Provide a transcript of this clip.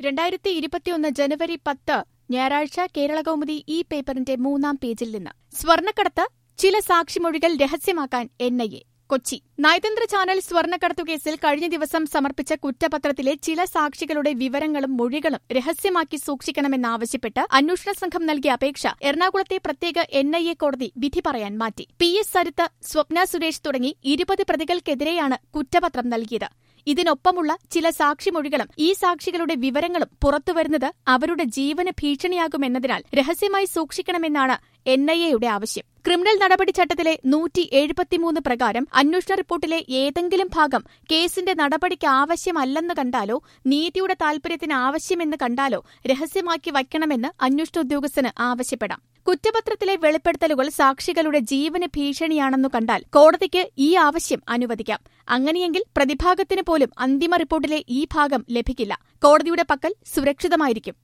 രണ്ടായിരത്തി ഇരുപത്തിയൊന്ന് ജനുവരി പത്ത് ഞായറാഴ്ച കേരളകൗമുദി ഈ പേപ്പറിന്റെ മൂന്നാം പേജിൽ നിന്ന് സ്വർണ്ണക്കടത്ത് ചില സാക്ഷിമൊഴികൾ രഹസ്യമാക്കാൻ എൻ ഐ എ കൊച്ചി നയതന്ത്ര ചാനൽ സ്വർണ്ണക്കടത്തു കേസിൽ കഴിഞ്ഞ ദിവസം സമർപ്പിച്ച കുറ്റപത്രത്തിലെ ചില സാക്ഷികളുടെ വിവരങ്ങളും മൊഴികളും രഹസ്യമാക്കി സൂക്ഷിക്കണമെന്നാവശ്യപ്പെട്ട് അന്വേഷണ സംഘം നൽകിയ അപേക്ഷ എറണാകുളത്തെ പ്രത്യേക എൻ ഐ എ കോടതി വിധി പറയാൻ മാറ്റി പി എസ് സരിത്ത് സ്വപ്ന സുരേഷ് തുടങ്ങി ഇരുപത് പ്രതികൾക്കെതിരെയാണ് കുറ്റപത്രം നൽകിയത് ഇതിനൊപ്പമുള്ള ചില സാക്ഷിമൊഴികളും ഈ സാക്ഷികളുടെ വിവരങ്ങളും പുറത്തുവരുന്നത് അവരുടെ ജീവന് ഭീഷണിയാകുമെന്നതിനാൽ രഹസ്യമായി സൂക്ഷിക്കണമെന്നാണ് എൻ ഐ എയുടെ ആവശ്യം ക്രിമിനൽ നടപടി ചട്ടത്തിലെ നൂറ്റി എഴുപത്തിമൂന്ന് പ്രകാരം അന്വേഷണ റിപ്പോർട്ടിലെ ഏതെങ്കിലും ഭാഗം കേസിന്റെ നടപടിക്ക് ആവശ്യമല്ലെന്ന് കണ്ടാലോ നീതിയുടെ താൽപര്യത്തിന് ആവശ്യമെന്ന് കണ്ടാലോ രഹസ്യമാക്കി വയ്ക്കണമെന്ന് അന്വേഷണ ഉദ്യോഗസ്ഥന് ആവശ്യപ്പെടാം കുറ്റപത്രത്തിലെ വെളിപ്പെടുത്തലുകൾ സാക്ഷികളുടെ ജീവന് ഭീഷണിയാണെന്നു കണ്ടാൽ കോടതിക്ക് ഈ ആവശ്യം അനുവദിക്കാം അങ്ങനെയെങ്കിൽ പ്രതിഭാഗത്തിന് പോലും അന്തിമ റിപ്പോർട്ടിലെ ഈ ഭാഗം ലഭിക്കില്ല കോടതിയുടെ പക്കൽ സുരക്ഷിതമായിരിക്കും